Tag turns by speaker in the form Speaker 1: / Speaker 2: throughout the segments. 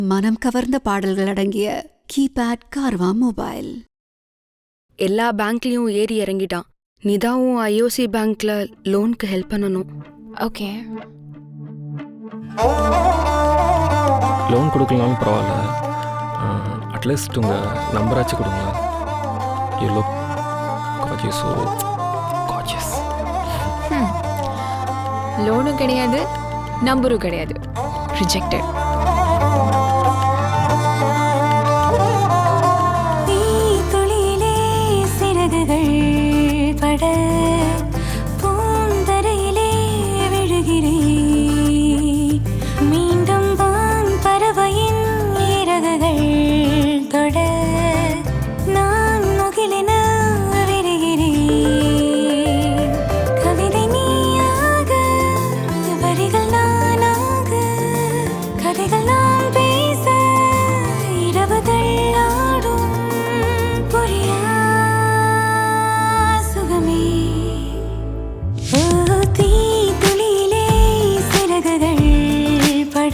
Speaker 1: மனம் கவர்ந்த பாடல்கள் அடங்கிய கீபேட் கார்வா மொபைல்
Speaker 2: எல்லா பேங்க்லயும் ஏறி இறங்கிட்டான் நிதாவும் ஐஓசி பேங்க்ல லோனுக்கு ஹெல்ப் பண்ணணும்
Speaker 3: ஓகே
Speaker 4: லோன் கொடுக்கலனாலும் பரவாயில்ல அட்லீஸ்ட் உங்கள் நம்பராச்சும் கொடுங்களேன் you look gorgeous so gorgeous
Speaker 3: லோனும் கிடையாது நம்பரும் கிடையாது ரிஜெக்டட்
Speaker 5: தீத்துளியிலே சிறகுகள் பட பூந்தரையிலே விழுகிறேன் மீண்டும் வான் பறவையின் இறகுகள் தொட நான் முகிலென விரிகிறேன் கவிதை நீயாக வரிகள் நானாக கதைகள் நாம் பேச இரவுகள் ஆடும் புரியா சுகமே ஓ தீத்துளியிலே சிறகுகள் பட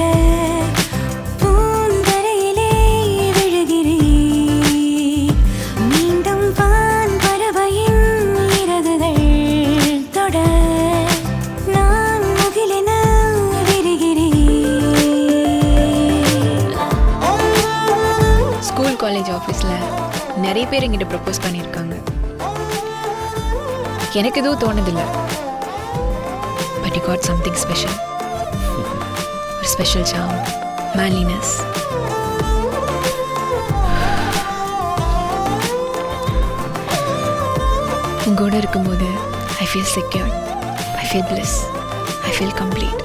Speaker 5: பூந்தரையிலே விழுகிறேன் மீண்டும் பான் பறவையின் இறகுகள் தொட நான் முகிலென விரிகிறேன்
Speaker 3: ஸ்கூல் காலேஜ் ஆஃபீஸில் நிறைய பேர் எங்கிட்ட ப்ரப்போஸ் பண்ணியிருக்காங்க எனக்கு எதுவும் தோணுதில்ல but you got something special ஒரு ஸ்பெஷல் சாம் மேலினஸ் உங்க கூட இருக்கும்போது I feel secure I feel bliss I feel complete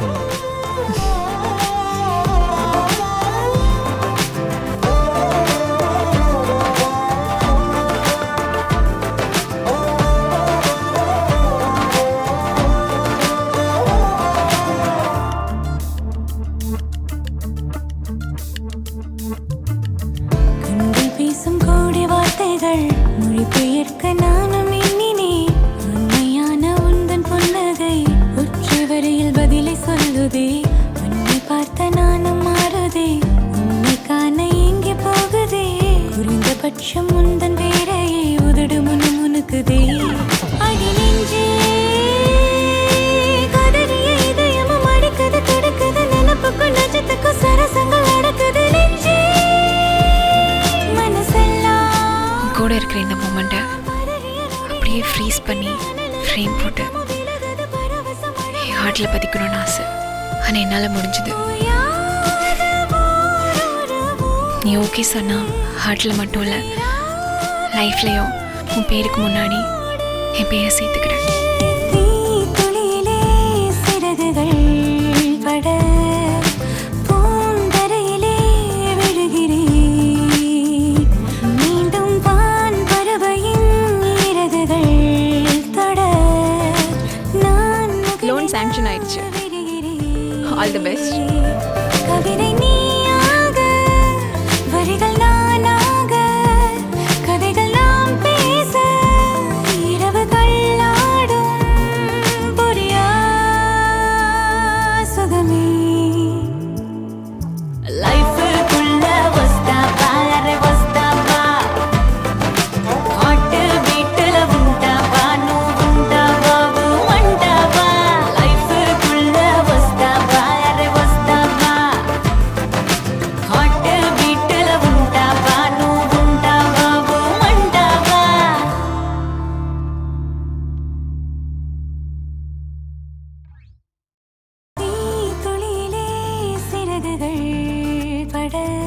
Speaker 5: கண்கள் பேசும் கோடி வார்த்தைகள் மொழிபெயர்க்க நானும் எண்ணினேன் உண்மையான உந்தன் புன்னகை உற்று வரையில் பதிலை சொல்லுதே உன்னை பார்த்த நானும் மாறுதே உன்னை காண எங்கே போகுதே குறைந்தபட்சம் உந்தன் வேறையே உதடு முனு முனுக்குதே அடி நெஞ்சே கதறிய இதயமும் அடிக்குது துடிக்குது நினப்புக்கும் நஜத்துக்கும் சரசங்கள் நடக்குது நெஞ்சே மனசெல்லாம்
Speaker 3: கூட இருக்கிற இந்த மூமெண்ட்டை அப்படியே ஃப்ரீஸ் பண்ணி ஃப்ரேம் போட்டு என் ஹார்ட்டில் பதிக்கணும்னு ஆசை ஆனால் என்னால் முடிஞ்சது நீ ஓகே சொன்னா ஹார்ட்டில் மட்டும் இல்லை லைஃப்லையும் உன் பேருக்கு முன்னாடி என் பேரை சேர்த்துக்கிறேன்
Speaker 5: தீத்துளியிலே சிறகுகள் பட பூந்தரையிலே விழுகிறேன் மீண்டும் வான் பறவையின் இறகுகள் தொட நான்
Speaker 3: Loan sanction ஆயிடுச்சு. All the best.
Speaker 5: கவிதை நீயாக வரிகள் நானாக கதைகள் நாம் பேச இரவுகள் ஆடும் புரியா சுகமே லைஃபுக்குள்ள வஸ்தாப்பா அரே வஸ்தாப்பா ஹாட் பீட்ல உண்டாவா நூ உண்டாவா உண்டாவா லைஃபுக்குள்ள வஸ்தாப்பா அரே வஸ்தாப்பா ஹாட் பீட்ல உண்டாவா நூ உண்டாவா உண்டாவா தீத்துளியிலே சிறகுகள் பட